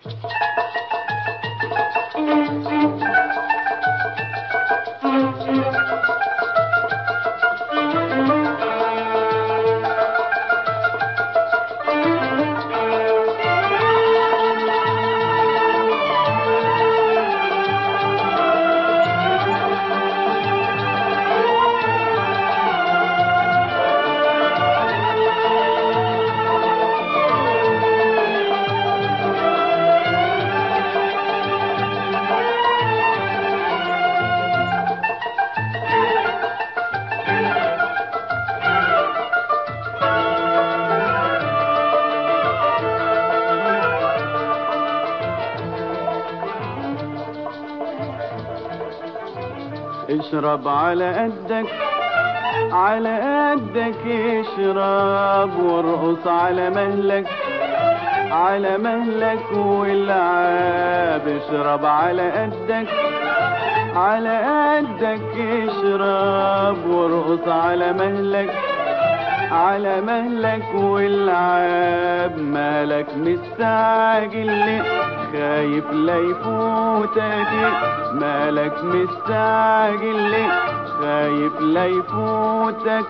اشرب على قدك على قدك اشرب وارقص على مهلك على مهلك والعاب اشرب على قدك على قدك اشرب وارقص على مهلك على مهلك والعاب مالك مستعجل ليه خايف لا يفوتك مالك مستعجل ليه خايف لا يفوتك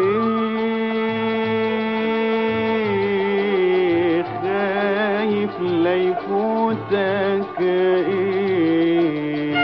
ايه خايف لا يفوتك ايه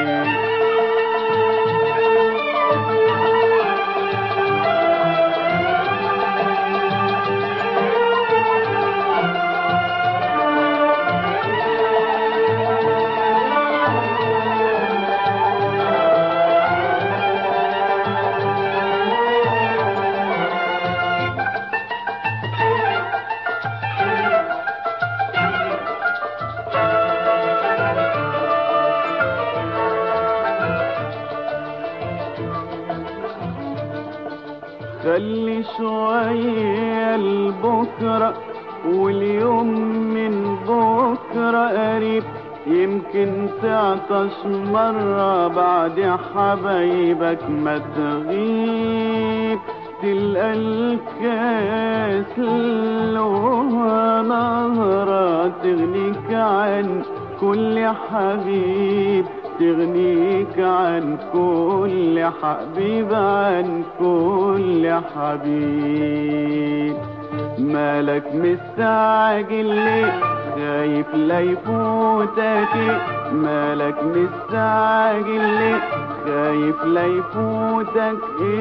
خلي شوية لبكرة واليوم من بكرة قريب يمكن تعطش مرة بعد حبايبك ما تغيب تلقى الكاس لها نهرة تغنيك عن كل حبيب تغنيك عن كل حبيب عن كل حبيب مالك مستعجل ليه خايف لا يفوتك مالك مستعجل ليه خايف لا يفوتك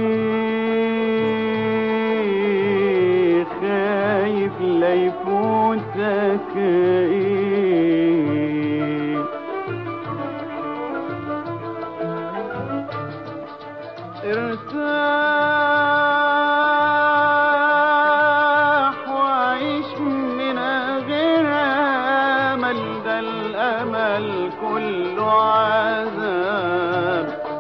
ايه خايف لا يفوتك ايه ارتاح وعيش من غير امل ده الامل كله عذاب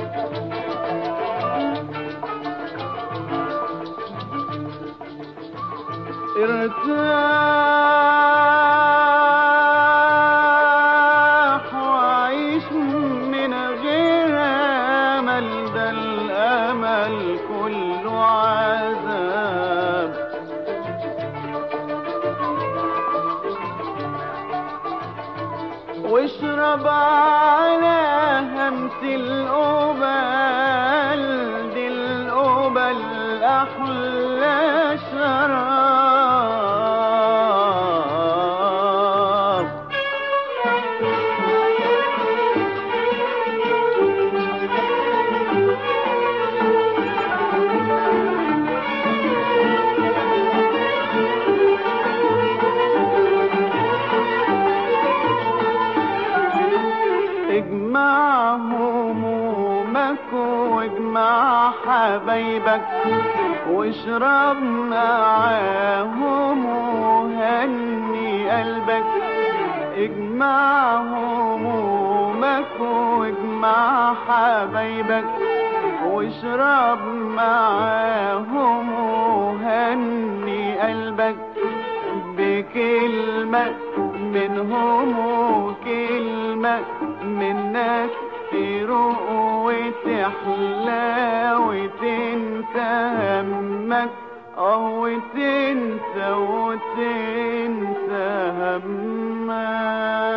ارتاح وعيش من غير امل ده الامل كله عذاب واشرب على همس القبل دي القبل احلى شراب اجمع همومك واجمع حبايبك واشرب معاهم وهني قلبك اجمع همومك واجمع حبايبك واشرب معاهم وهني قلبك بكلمة منهم وكلمة منك تروق وتحلى وتنسى همك اه وتنسى وتنسى همك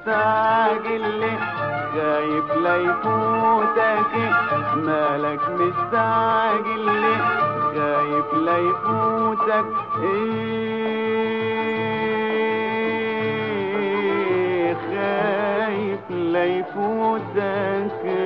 مستعجل ليه خايف لا يفوتك مالك مستعجل ليه خايف لا يفوتك ايه خايف لا يفوتك